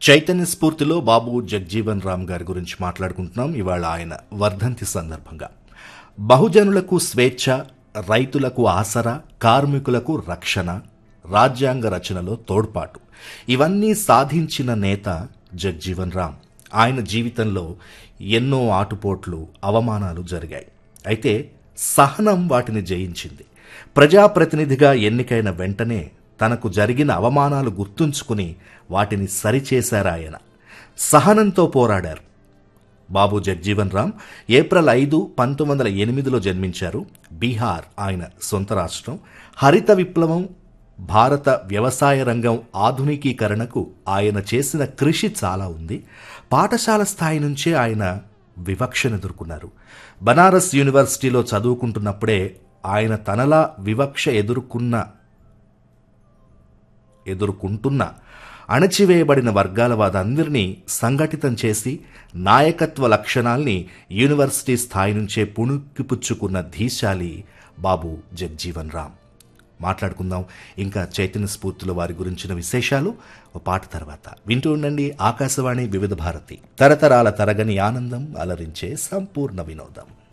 చైతన్య స్ఫూర్తిలో బాబు జగ్జీవన్ రామ్ గారి గురించి మాట్లాడుకుంటున్నాం ఇవాళ ఆయన వర్ధంతి సందర్భంగా బహుజనులకు స్వేచ్ఛ రైతులకు ఆసరా కార్మికులకు రక్షణ రాజ్యాంగ రచనలో తోడ్పాటు ఇవన్నీ సాధించిన నేత జగ్జీవన్ రామ్ ఆయన జీవితంలో ఎన్నో ఆటుపోట్లు అవమానాలు జరిగాయి అయితే సహనం వాటిని జయించింది ప్రజాప్రతినిధిగా ఎన్నికైన వెంటనే తనకు జరిగిన అవమానాలు గుర్తుంచుకుని వాటిని సరిచేశారాయన సహనంతో పోరాడారు బాబు జగ్జీవన్ రామ్ ఏప్రిల్ ఐదు పంతొమ్మిది వందల ఎనిమిదిలో జన్మించారు బీహార్ ఆయన సొంత రాష్ట్రం హరిత విప్లవం భారత వ్యవసాయ రంగం ఆధునికీకరణకు ఆయన చేసిన కృషి చాలా ఉంది పాఠశాల స్థాయి నుంచే ఆయన వివక్షను ఎదుర్కొన్నారు బనారస్ యూనివర్సిటీలో చదువుకుంటున్నప్పుడే ఆయన తనలా వివక్ష ఎదుర్కొన్న ఎదుర్కొంటున్న అణచివేయబడిన వర్గాల వాదందరినీ సంఘటితం చేసి నాయకత్వ లక్షణాల్ని యూనివర్సిటీ స్థాయి నుంచే పుణుకిపుచ్చుకున్న ధీశాలి బాబు జగ్జీవన్ రామ్ మాట్లాడుకుందాం ఇంకా చైతన్య స్ఫూర్తిలో వారి గురించిన విశేషాలు ఓ పాట తర్వాత వింటూ ఉండండి ఆకాశవాణి వివిధ భారతి తరతరాల తరగని ఆనందం అలరించే సంపూర్ణ వినోదం